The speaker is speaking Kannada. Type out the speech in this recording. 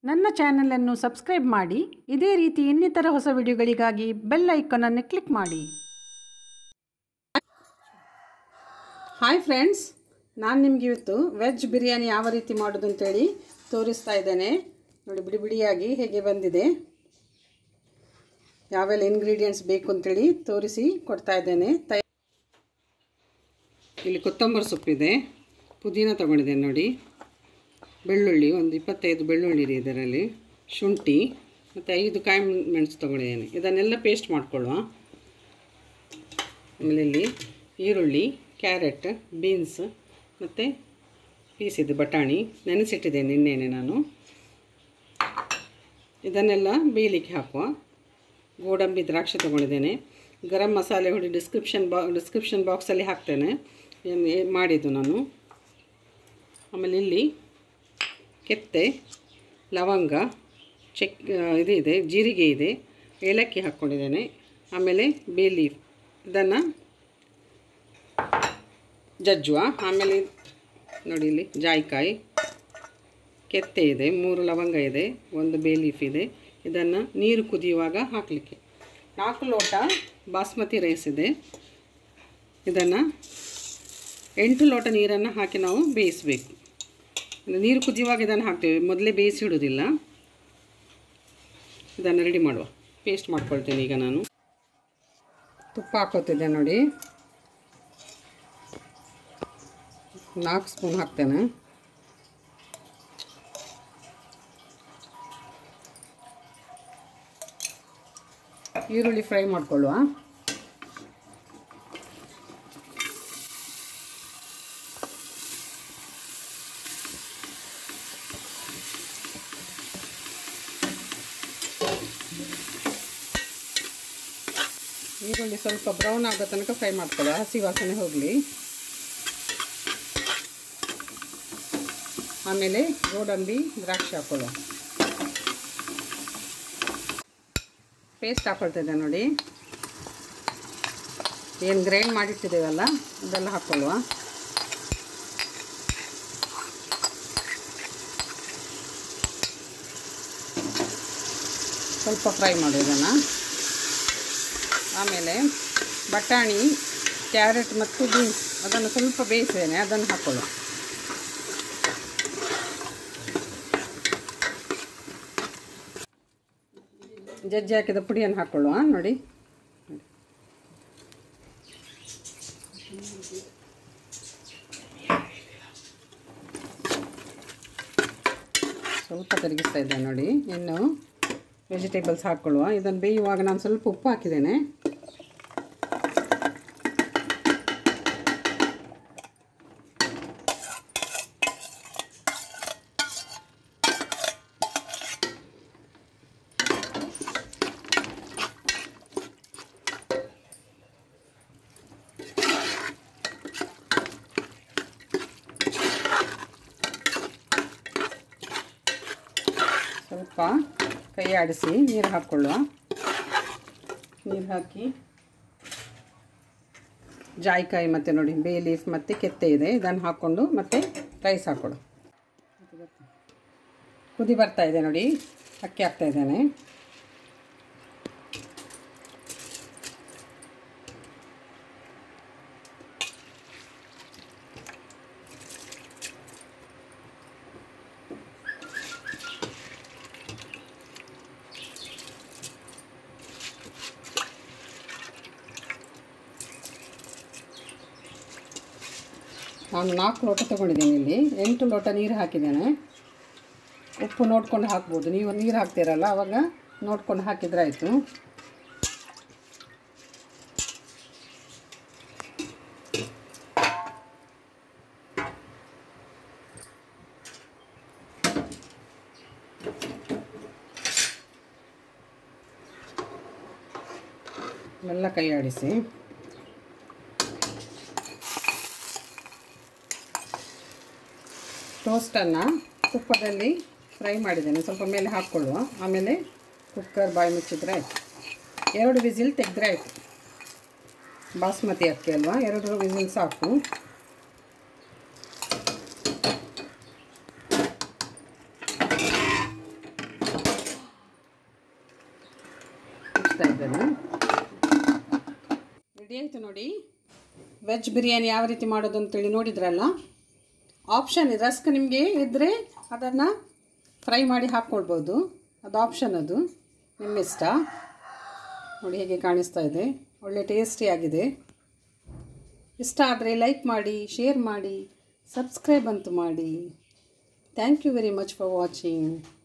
ನನ್ನ ಚಾನಲನ್ನು ಸಬ್ಸ್ಕ್ರೈಬ್ ಮಾಡಿ ಇದೇ ರೀತಿ ಇನ್ನಿತರ ಹೊಸ ವಿಡಿಯೋಗಳಿಗಾಗಿ ಬೆಲ್ ಐಕಾನನ್ನು ಕ್ಲಿಕ್ ಮಾಡಿ ಹಾಯ್ ಫ್ರೆಂಡ್ಸ್ ನಾನು ನಿಮ್ಗೆ ಇವತ್ತು ವೆಜ್ ಬಿರಿಯಾನಿ ಯಾವ ರೀತಿ ಮಾಡೋದು ಅಂತೇಳಿ ತೋರಿಸ್ತಾ ಇದ್ದೇನೆ ನೋಡಿ ಬಿಡಿ ಬಿಡಿಯಾಗಿ ಹೇಗೆ ಬಂದಿದೆ ಯಾವೆಲ್ಲ ಇಂಗ್ರೀಡಿಯೆಂಟ್ಸ್ ಬೇಕು ಅಂತೇಳಿ ತೋರಿಸಿ ಕೊಡ್ತಾ ಇದ್ದೇನೆ ತಯ ಇಲ್ಲಿ ಕೊತ್ತಂಬರಿ ಸೊಪ್ಪಿದೆ ಪುದೀನ ತೊಗೊಂಡಿದ್ದೇನೆ ನೋಡಿ ಬೆಳ್ಳುಳ್ಳಿ ಒಂದು ಇಪ್ಪತ್ತೈದು ಬೆಳ್ಳುಳ್ಳಿ ಇದೆ ಇದರಲ್ಲಿ ಶುಂಠಿ ಮತ್ತು ಐದು ಕಾಯಿ ಮೆಣಸು ತೊಗೊಂಡಿದ್ದೇನೆ ಇದನ್ನೆಲ್ಲ ಪೇಸ್ಟ್ ಮಾಡ್ಕೊಳ್ಳುವ ಆಮೇಲೆ ಇಲ್ಲಿ ಈರುಳ್ಳಿ ಕ್ಯಾರೆಟ್ ಬೀನ್ಸ್ ಮತ್ತು ಪೀಸ್ ಇದೆ ಬಟಾಣಿ ನೆನೆಸಿಟ್ಟಿದ್ದೇನೆ ನಿನ್ನೆನೆ ನಾನು ಇದನ್ನೆಲ್ಲ ಬೇಯಲಿಕ್ಕೆ ಹಾಕುವ ಗೋಡಂಬಿ ದ್ರಾಕ್ಷಿ ತೊಗೊಂಡಿದ್ದೇನೆ ಗರಂ ಮಸಾಲೆ ಹುಡಿ ಡಿಸ್ಕ್ರಿಪ್ಷನ್ ಬಾ ಡಿಸ್ಕ್ರಿಪ್ಷನ್ ಬಾಕ್ಸಲ್ಲಿ ಹಾಕ್ತೇನೆ ಏನು ಏ- ಮಾಡಿದ್ದು ನಾನು ಆಮೇಲೆ ಇಲ್ಲಿ ಕೆತ್ತೆ ಲವಂಗ ಚೆಕ್ ಇದು ಇದೆ ಜೀರಿಗೆ ಇದೆ ಏಲಕ್ಕಿ ಹಾಕ್ಕೊಂಡಿದ್ದೇನೆ ಆಮೇಲೆ ಬೇಲಿ ಇದನ್ನು ಜಜ್ಜುವ ಆಮೇಲೆ ನೋಡಿ ಇಲ್ಲಿ ಜಾಯಿಕಾಯಿ ಕೆತ್ತೆ ಇದೆ ಮೂರು ಲವಂಗ ಇದೆ ಒಂದು ಬೇ ಲೀಫ್ ಇದೆ ಇದನ್ನು ನೀರು ಕುದಿಯುವಾಗ ಹಾಕಲಿಕ್ಕೆ ನಾಲ್ಕು ಲೋಟ ಬಾಸ್ಮತಿ ರೈಸ್ ಇದೆ ಇದನ್ನು ಎಂಟು ಲೋಟ ನೀರನ್ನು ಹಾಕಿ ನಾವು ಬೇಯಿಸಬೇಕು ನೀರು ಕುದಿಯುವಾಗ ಇದನ್ನು ಹಾಕ್ತೇವೆ ಮೊದಲೇ ಬೇಯಿಸಿ ಇಡೋದಿಲ್ಲ ಇದನ್ನು ರೆಡಿ ಮಾಡುವ ಪೇಸ್ಟ್ ಮಾಡ್ಕೊಳ್ತೇನೆ ಈಗ ನಾನು ತುಪ್ಪ ಹಾಕೋತಿದ್ದೆ ನೋಡಿ ನಾಲ್ಕು ಸ್ಪೂನ್ ಹಾಕ್ತೇನೆ ಈರುಳ್ಳಿ ಫ್ರೈ ಮಾಡ್ಕೊಳ್ಳುವ ಈರುಳ್ಳಿ ಸ್ವಲ್ಪ ಬ್ರೌನ್ ಆಗೋ ತನಕ ಫ್ರೈ ಮಾಡ್ಕೊಳ್ಳುವ ಹಸಿ ವಾಸನೆ ಹೋಗಲಿ ಆಮೇಲೆ ಗೋಡಂಬಿ ದ್ರಾಕ್ಷಿ ಹಾಕೊಳ್ಳುವ ಪೇಸ್ಟ್ ಹಾಕೊಳ್ತಿದ್ದೆ ನೋಡಿ ಏನು ಗ್ರೈಂಡ್ ಮಾಡಿಟ್ಟಿದ್ದೇವಲ್ಲ ಅದೆಲ್ಲ ಹಾಕ್ಕೊಳ್ಳುವ ಸ್ವಲ್ಪ ಫ್ರೈ ಮಾಡು ಇದನ್ನು ಆಮೇಲೆ ಬಟಾಣಿ ಕ್ಯಾರೆಟ್ ಮತ್ತು ಬೀನ್ಸ್ ಅದನ್ನು ಸ್ವಲ್ಪ ಬೇಯಿಸಿದ್ದೇನೆ ಅದನ್ನು ಹಾಕ್ಕೊಳ್ಳುವ ಜಜ್ಜಿ ಹಾಕಿದ ಪುಡಿಯನ್ನು ಹಾಕ್ಕೊಳ್ಳುವ ನೋಡಿ ಸ್ವಲ್ಪ ತಿರುಗಿಸ್ತಾ ಇದ್ದೆ ನೋಡಿ ಇನ್ನು ವೆಜಿಟೇಬಲ್ಸ್ ಹಾಕ್ಕೊಳ್ಳುವ ಇದನ್ನು ಬೇಯುವಾಗ ನಾನು ಸ್ವಲ್ಪ ಉಪ್ಪು ಹಾಕಿದ್ದೇನೆ ಸ್ವಲ್ಪ ಕೈ ಆಡಿಸಿ ನೀರು ಹಾಕ್ಕೊಳ್ಳುವ ನೀರು ಹಾಕಿ ಜಾಯಿಕಾಯಿ ಮತ್ತು ನೋಡಿ ಬೇ ಲೀಫ್ ಮತ್ತು ಕೆತ್ತೆ ಇದೆ ಇದನ್ನು ಹಾಕ್ಕೊಂಡು ಮತ್ತು ರೈಸ್ ಹಾಕ್ಕೊಡು ಕುದಿ ಬರ್ತಾ ಇದೆ ನೋಡಿ ಅಕ್ಕಿ ಹಾಕ್ತಾ ಇದ್ದೇನೆ ನಾನು ನಾಲ್ಕು ಲೋಟ ತೊಗೊಂಡಿದ್ದೀನಿ ಇಲ್ಲಿ ಎಂಟು ಲೋಟ ನೀರು ಹಾಕಿದ್ದೇನೆ ಉಪ್ಪು ನೋಡ್ಕೊಂಡು ಹಾಕ್ಬೋದು ನೀವು ನೀರು ಹಾಕ್ತೀರಲ್ಲ ಆವಾಗ ನೋಡ್ಕೊಂಡು ಹಾಕಿದ್ರೆ ಆಯಿತು ಎಲ್ಲ ಕೈ ಆಡಿಸಿ ಟೋಸ್ಟನ್ನು ತುಪ್ಪದಲ್ಲಿ ಫ್ರೈ ಮಾಡಿದ್ದೇನೆ ಸ್ವಲ್ಪ ಮೇಲೆ ಹಾಕ್ಕೊಳ್ಳುವ ಆಮೇಲೆ ಕುಕ್ಕರ್ ಬಾಯಿ ಮುಚ್ಚಿದ್ರೆ ಆಯಿತು ಎರಡು ವಿಸಿಲ್ ತೆಗೆದ್ರೆ ಆಯಿತು ಬಾಸ್ಮತಿ ಅಕ್ಕಿ ಅಲ್ವಾ ಎರಡು ವಿಸಿಲ್ ಸಾಕು ರೆಡಿ ಆಯಿತು ನೋಡಿ ವೆಜ್ ಬಿರಿಯಾನಿ ಯಾವ ರೀತಿ ಮಾಡೋದು ಅಂತೇಳಿ ನೋಡಿದ್ರಲ್ಲ ಆಪ್ಷನ್ ರಸ್ಕ್ ನಿಮಗೆ ಇದ್ದರೆ ಅದನ್ನು ಫ್ರೈ ಮಾಡಿ ಹಾಕ್ಕೊಳ್ಬೋದು ಅದು ಆಪ್ಷನ್ ಅದು ನಿಮ್ಮ ಇಷ್ಟ ನೋಡಿ ಹೇಗೆ ಕಾಣಿಸ್ತಾ ಇದೆ ಒಳ್ಳೆ ಟೇಸ್ಟಿಯಾಗಿದೆ ಇಷ್ಟ ಆದರೆ ಲೈಕ್ ಮಾಡಿ ಶೇರ್ ಮಾಡಿ ಸಬ್ಸ್ಕ್ರೈಬ್ ಅಂತೂ ಮಾಡಿ thank you very much for watching